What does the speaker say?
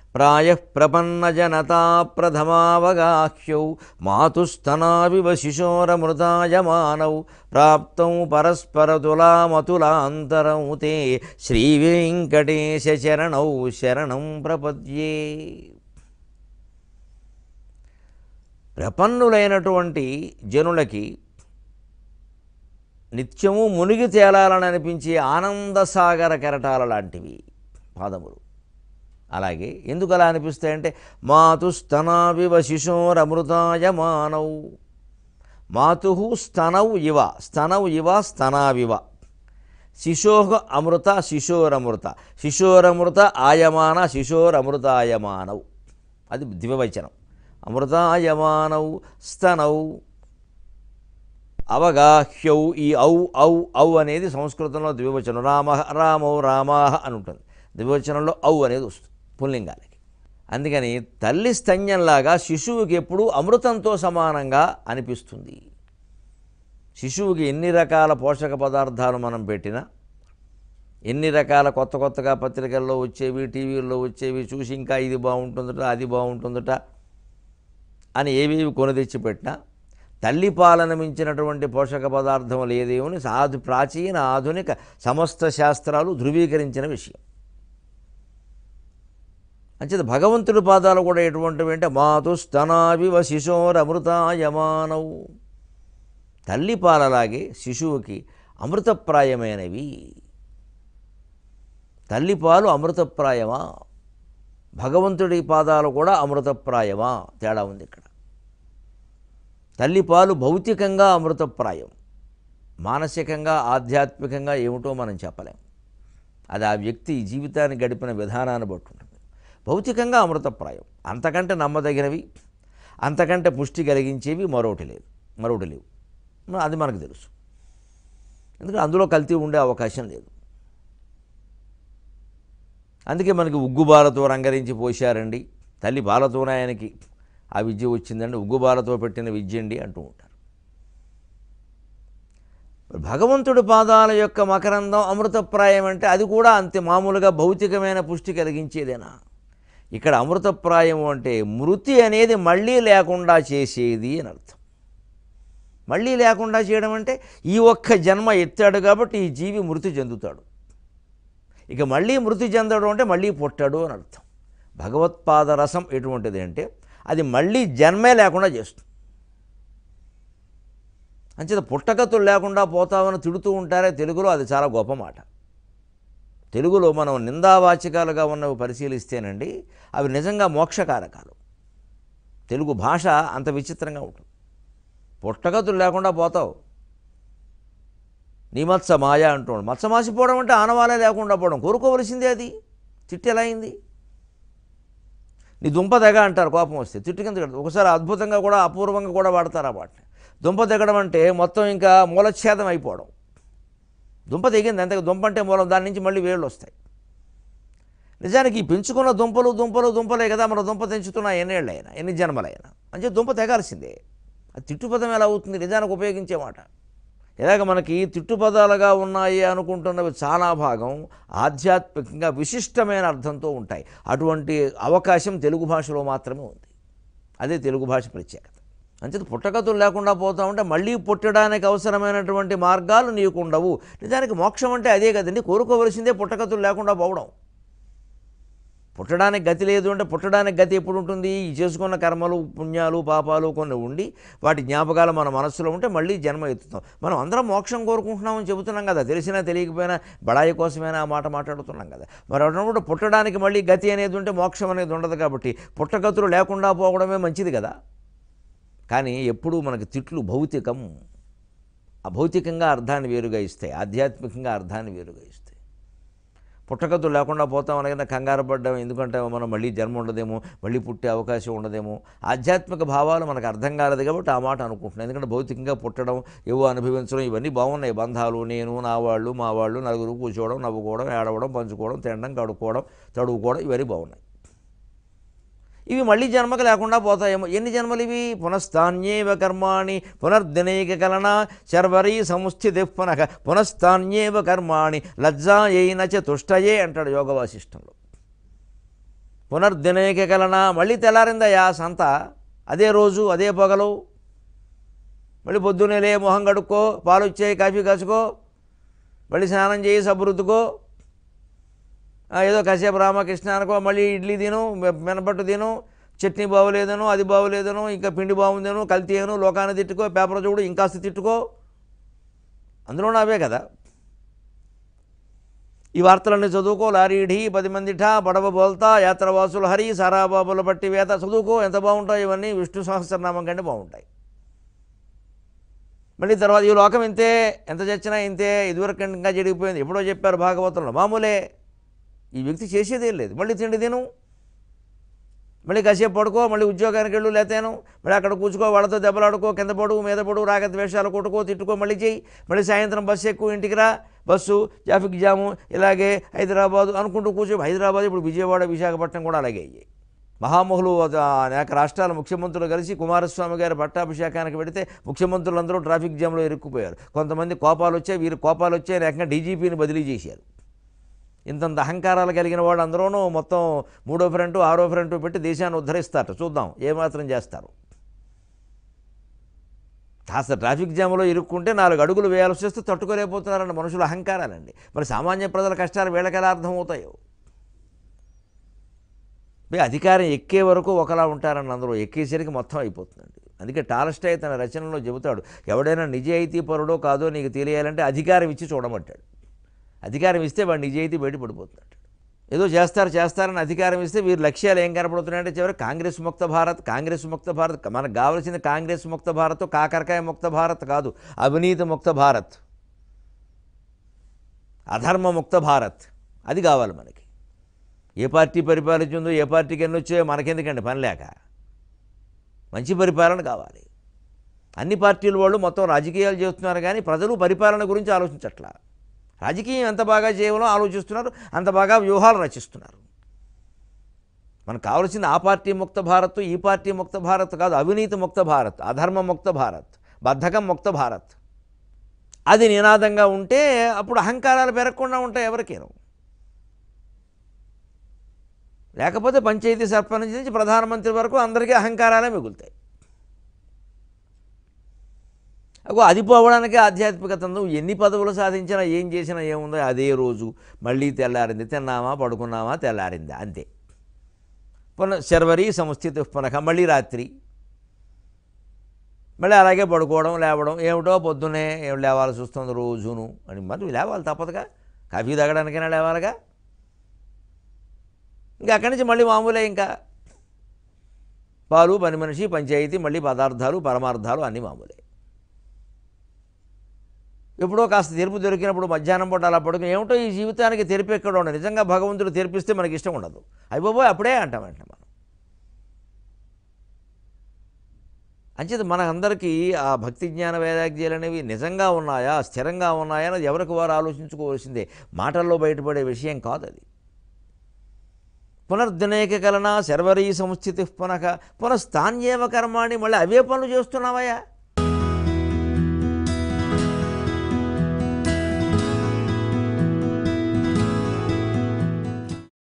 ప్రాయ ప్రపన్నజనతా ప్రథమావగాహ్యౌ మాతుస్తనావివ శిశోరమృతాయమానౌ ప్రాప్తం పరస్పరతులామతులాంతరం తే శ్రీవేంకటేశ చరణౌ శరణం ప్రపద్యే ప్రపన్నులైనటువంటి జనులకి నిత్యము మునిగి తేలాలని అనిపించే ఆనందసాగర కెరటాల లాంటివి పాదములు అలాగే ఎందుకు అలా అనిపిస్తాయంటే మాతు స్తనావివ శిశోరమృతాయమానౌ మాతు స్తనౌ ఇవ స్తనౌ ఇవ స్తనావివ శిశోహ అమృత శిశోరమృత శిశోరమృత ఆయమాన శిశోరమృతాయమానౌ అది ద్వివచనం అమృతాయమానౌ స్తనౌ అవగాహ్యౌ ఈ ఔ ఔ ఔ అనేది సంస్కృతంలో ద్వివచనం రామ రామౌ రామాహ అని ఉంటుంది ద్వివచనంలో ఔ అనేది వస్తుంది పుల్లింగాలకి అందుకని తల్లి స్తన్యంలాగా శిశువుకి ఎప్పుడూ అమృతంతో సమానంగా అనిపిస్తుంది శిశువుకి ఎన్ని రకాల పోషక పదార్థాలు మనం పెట్టినా ఎన్ని రకాల కొత్త కొత్తగా పత్రికల్లో వచ్చేవి టీవీల్లో వచ్చేవి చూసి ఇంకా ఇది బాగుంటుందట అది బాగుంటుందట అని ఏవేవి కొని తెచ్చి పెట్టినా తల్లి పాలన మించినటువంటి పోషక పదార్థం లేదేమని సాధు ప్రాచీన ఆధునిక సమస్త శాస్త్రాలు ధృవీకరించిన విషయం అంచేత భగవంతుడి పాదాలు కూడా ఎటువంటివి అంటే మాతు స్తనావివ శిశోరమృతాయమానౌ తల్లి పాలలాగే శిశువుకి అమృతప్రాయమైనవి తల్లిపాలు అమృతప్రాయమా భగవంతుడి పాదాలు కూడా అమృతప్రాయమా తేడా ఉంది ఇక్కడ తల్లిపాలు భౌతికంగా అమృతప్రాయం మానసికంగా ఆధ్యాత్మికంగా ఏమిటో మనం చెప్పలేం అది ఆ వ్యక్తి జీవితాన్ని గడిపిన విధానాన్ని బట్టి ఉంటుంది భౌతికంగా అమృతప్రాయం అంతకంటే నమ్మదగినవి అంతకంటే పుష్టి కలిగించేవి మరొకటి లేదు మరొకటి లేవు అది మనకు తెలుసు ఎందుకంటే అందులో కల్తీ ఉండే అవకాశం లేదు అందుకే మనకి ఉగ్గు బాలతో రంగరించి పోశారండి తల్లి బాలతోనే ఆయనకి ఆ విద్య వచ్చిందండి ఉగ్గు బాలతో పెట్టిన విద్య అండి అంటూ ఉంటారు భగవంతుడి పాదాల యొక్క మకరందం అమృతప్రాయం అంటే అది కూడా అంతే మామూలుగా భౌతికమైన పుష్టి కలిగించేదేనా ఇక్కడ అమృతప్రాయం అంటే మృతి అనేది మళ్ళీ లేకుండా చేసేది అని అర్థం మళ్ళీ లేకుండా చేయడం అంటే ఈ ఒక్క జన్మ ఎత్తాడు కాబట్టి ఈ జీవి మృతి చెందుతాడు ఇక మళ్ళీ మృతి చెందడం అంటే మళ్ళీ పుట్టాడు అని అర్థం భగవత్పాద రసం ఎటువంటిది అంటే అది మళ్ళీ జన్మే లేకుండా చేస్తుంది అంచేత పుట్టగతులు లేకుండా పోతామని తిడుతూ ఉంటారే తెలుగులో అది చాలా గొప్ప మాట తెలుగులో మనం నిందావాచకాలుగా ఉన్నవి పరిశీలిస్తేనండి అవి నిజంగా మోక్షకారకాలు తెలుగు భాష అంత విచిత్రంగా ఉంటుంది పుట్టగతులు లేకుండా పోతావు నీ మత్స మాయ అంటున్నాడు మత్స మాసిపోవడం అంటే ఆనవాలే లేకుండా పోవడం కోరుకోవలసిందే అది తిట్టి ఎలా అయింది నీ దుంప తెగ అంటారు కోపం వస్తే తిట్టు కింద కడతారు. ఒకసారి అద్భుతంగా కూడా అపూర్వంగా కూడా వాడతారు ఆ వాటిని దుంప తెగడం అంటే మొత్తం ఇంకా మూలఛేదం అయిపోవడం దుంప తెగింది అంతే దుంప అంటే మూలం దాని నుంచి మళ్ళీ వేళ్ళు వస్తాయి నిజానికి ఈ పెంచుకున్న దుంపలు దుంపలు దుంపలే కదా మన దుంప తెంచుతున్న ఎన్నేళ్ళైనా ఎన్ని జన్మలైనా అంటే దుంప తెగాల్సిందే అది తిట్టుపదం ఎలా అవుతుంది నిజానికి ఉపయోగించే మాట ఇలాగ మనకి తిట్టుపదాలుగా ఉన్నాయి అనుకుంటున్నవి చాలా భాగం ఆధ్యాత్మికంగా విశిష్టమైన అర్థంతో ఉంటాయి అటువంటి అవకాశం తెలుగు భాషలో మాత్రమే ఉంది అదే తెలుగు భాష ప్రత్యేకత అంచేత పుట్టగతులు లేకుండా పోతా ఉంటే మళ్ళీ పుట్టడానికి అవసరమైనటువంటి మార్గాలు నీకు ఉండవు నిజానికి మోక్షం అంటే అదే కదండి కోరుకోవలసిందే పుట్టగతులు లేకుండా పోవడం పుట్టడానికి గతి లేదు అంటే పుట్టడానికి గతి ఎప్పుడు ఉంటుంది ఈ చేసుకున్న కర్మలు పుణ్యాలు పాపాలు కొన్ని ఉండి వాటి జ్ఞాపకాలు మన మనస్సులో ఉంటే మళ్ళీ జన్మ ఎత్తుతాం మనం అందరం మోక్షం కోరుకుంటున్నామని చెబుతున్నాం కదా తెలిసినా తెలియకపోయినా బడాయి కోసమైనా ఆ మాట మాట్లాడుతున్నాం కదా మరి అటువంటి పుట్టడానికి మళ్ళీ గతి అనేది ఉంటే మోక్షం అనేది ఉండదు కాబట్టి పుట్టగతులు లేకుండా పోవడమే మంచిది కదా కానీ ఎప్పుడూ మనకి తిట్లు భౌతికం అభౌతికంగా అర్థాన్ని వేరుగా ఇస్తాయి ఆధ్యాత్మికంగా అర్థాన్ని వేరుగా ఇస్తాయి పుట్టగతులు లేకుండా పోతాం అనగానే కంగారు పడ్డాం ఎందుకంటే మనం మళ్ళీ జన్మ ఉండదేమో మళ్ళీ పుట్టే అవకాశం ఉండదేమో ఆధ్యాత్మిక భావాలు మనకు అర్థం కాలేదు కాబట్టి ఆ మాట అనుకుంటున్నాను ఎందుకంటే భౌతికంగా పుట్టడం ఏవో అనుభవించడం ఇవన్నీ బాగున్నాయి బంధాలు నేను నా వాళ్ళు మా వాళ్ళు నలుగురు కూర్చోవడం నవ్వుకోవడం ఏడవడం పంచుకోవడం తినడం కడుక్కోవడం తడువుకోవడం ఇవన్నీ బాగున్నాయి ఇవి మళ్ళీ జన్మకు లేకుండా పోతాయేమో ఎన్ని జన్మలు ఇవి పునఃస్థాన్యేవ కర్మాణి పునర్దినైక కలన శర్వరీ సంస్థితి పునః పునఃస్థాన్యేవ కర్మాణి లజ్జాయైన చ తుష్టయే అంటాడు యోగ వాసిష్టంలో పునర్దినైక కలన మళ్ళీ తెల్లారిందయ్యా సంత అదే రోజు అదే పగలు మళ్ళీ పొద్దున్నే లే మొహం కడుక్కో పాలు వచ్చాయి కాఫీ కాసుకో మళ్ళీ స్నానం చేయి సబ్బురుద్దుకో ఆ, ఏదో కాసేపు రామకృష్ణ అనుకో మళ్ళీ ఇడ్లీ తిను మె- మినపట్టు తిను చట్నీ బాగోలేదను అది బాగోలేదను ఇంకా పిండి బాగుందను కల్తీ అను లోకాన్ని తిట్టుకో పేపర్ చూడు ఇంకాస్త తిట్టుకో అందులో అవే కదా ఈ వార్తలన్నీ చదువుకో లారీ ఢీ పది మందిఠ పడవ బోల్తా యాత్రవాసులు హరి సారాబాబుల బట్టి వేత చదువుకో ఎంత బాగుంటాయి ఇవన్నీ విష్ణు సహస్రనామం కంటే బాగుంటాయి మళ్ళీ తర్వాత ఈ లోకం ఇంతే ఎంత చచ్చినా ఇంతే ఇదివరకు ఇంకా చెడిగిపోయింది ఎప్పుడో చెప్పారు భాగవతంలో మామూలే ఈ వ్యక్తి చేసేదేం లేదు మళ్ళీ తిండి తిను మళ్ళీ కాసేపు పడుకో మళ్ళీ ఉద్యోగానికి వెళ్ళు లేతేను మళ్ళీ అక్కడ కూర్చుకో వాళ్ళతో దెబ్బలాడుకో కింద పడు మీద పడు రాగద్వేషాలు కొట్టుకో తిట్టుకో మళ్ళీ చెయ్యి మళ్ళీ సాయంత్రం బస్సు ఎక్కువ ఇంటికి రా బస్సు ట్రాఫిక్ జాము ఇలాగే హైదరాబాదు అనుకుంటూ కూర్చో హైదరాబాద్ ఇప్పుడు విజయవాడ విశాఖపట్నం కూడా అలాగే అయ్యాయి మహామహులు ఆ, అనేక రాష్ట్రాల ముఖ్యమంత్రులు కలిసి కుమారస్వామి గారి పట్టాభిషేకానికి వెడితే ముఖ్యమంత్రులందరూ ట్రాఫిక్ జామ్లో ఇరుక్కుపోయారు కొంతమంది కోపాలు వచ్చాయి వీరు కోపాలు వచ్చాయి ఏకంగా డీజీపీని బదిలీ చేశారు ఇంతంత అహంకారాలు కలిగిన వాళ్ళు అందరూనూ మొత్తం మూడో ఫ్రంట్ ఆరో ఫ్రంట్ పెట్టి దేశాన్ని ఉద్ధరిస్తారట చూద్దాం ఏమాత్రం చేస్తారు కాస్త ట్రాఫిక్ జామ్లో ఇరుక్కుంటే నాలుగు అడుగులు వేయాల్సి వస్తే తట్టుకోలేకపోతున్నారన్న మనుషుల అహంకారాలండి మరి సామాన్య ప్రజల కష్టాలు వీళ్ళకి ఎలా అర్థమవుతాయో మీ అధికారం ఎక్కే వరకు ఒకలా ఉంటారని అందరూ ఎక్కేసరికి మొత్తం అయిపోతుందండి అందుకే టాలస్టాయ్ తన రచనలో చెబుతాడు ఎవడైనా నిజాయితీ పరుడో కాదో నీకు తెలియాలంటే అధికారం ఇచ్చి చూడమంటాడు అధికారం ఇస్తే వాడు నిజాయితీ బయటపడిపోతున్నాడు ఏదో చేస్తారు చేస్తారని అధికారం ఇస్తే వీరి లక్ష్యాలు ఏం కనపడుతున్నాయంటే చివరి కాంగ్రెస్ ముక్త భారత్ కాంగ్రెస్ ముక్త భారత్ మనకు కావాల్సింది కాంగ్రెస్ ముక్త భారత్ కాకరకాయ ముక్త భారత్ కాదు అవినీతి ముక్త భారత్ అధర్మ ముక్త భారత్ అది కావాలి మనకి ఏ పార్టీ పరిపాలించిందో ఏ పార్టీకి ఎన్ని వచ్చాయో మనకెందుకండి పని లేక మంచి పరిపాలన కావాలి అన్ని పార్టీల వాళ్ళు మొత్తం రాజకీయాలు చేస్తున్నారు కానీ ప్రజలు పరిపాలన గురించి ఆలోచించట్లా రాజకీయం ఎంత బాగా చేయాలో ఆలోచిస్తున్నారు అంత బాగా వ్యూహాలు రచిస్తున్నారు మనకు కావాల్సింది ఆ పార్టీ ముక్త భారత్ ఈ పార్టీ ముక్త భారత్ కాదు అవినీతి ముక్త భారత్ అధర్మ ముక్త భారత్ బద్ధకం ముక్త భారత్ అది నినాదంగా ఉంటే అప్పుడు అహంకారాలు పెరగకుండా ఉంటాయి ఎవరికేనో లేకపోతే పంచాయతీ సర్పంచ్ నుంచి ప్రధానమంత్రి వరకు అందరికీ అహంకారాలే మిగులుతాయి అగో అది పోవడానికి ఆధ్యాత్మికత ఉంది. నువ్వు ఎన్ని పదవులు సాధించినా ఏం చేసినా ఏముందో అదే రోజు మళ్ళీ తెల్లారింది తిన్నామా పడుకున్నామా తెల్లారిందా అంతే పునః శర్వరి సంస్థిత పునః మళ్ళీ రాత్రి మళ్ళీ అలాగే పడుకోవడం లేవడం ఏమిటో పొద్దున్నే ఏం లేవాల్సి వస్తుంది రోజును అని మరి లేవాలి తప్పదుగా కాఫీ తాగడానికైనా లేవాలిగా ఇంకా అక్కడి నుంచి మళ్ళీ మామూలే ఇంకా పాలు పని మనిషి పంచాయతీ మళ్ళీ పదార్థాలు పరమార్థాలు అన్నీ మామూలే ఎప్పుడో కాస్త తెరుపు దొరికినప్పుడు మధ్యాహ్నం పూట అలా పడుకుని ఏమిటో ఈ జీవితానికి తెరిపి ఎక్కడ ఉండదు నిజంగా భగవంతుడు తెరిపిస్తే మనకి ఇష్టం ఉండదు అయిపోయి అప్పుడే అంటాం వెంటనే మనం అంచేత మనందరికీ ఆ భక్తి జ్ఞాన వైరాగ్యాలు అనేవి నిజంగా ఉన్నాయా స్థిరంగా ఉన్నాయా అనేది ఎవరికి వారు ఆలోచించుకోవాల్సిందే మాటల్లో బయటపడే విషయం కాదు అది పునర్దినైక కలన శర్వరీ సంస్థితి పునః పునఃస్థాన్యేవ కర్మాణి మళ్ళీ అవే పనులు చేస్తున్నావయ్యా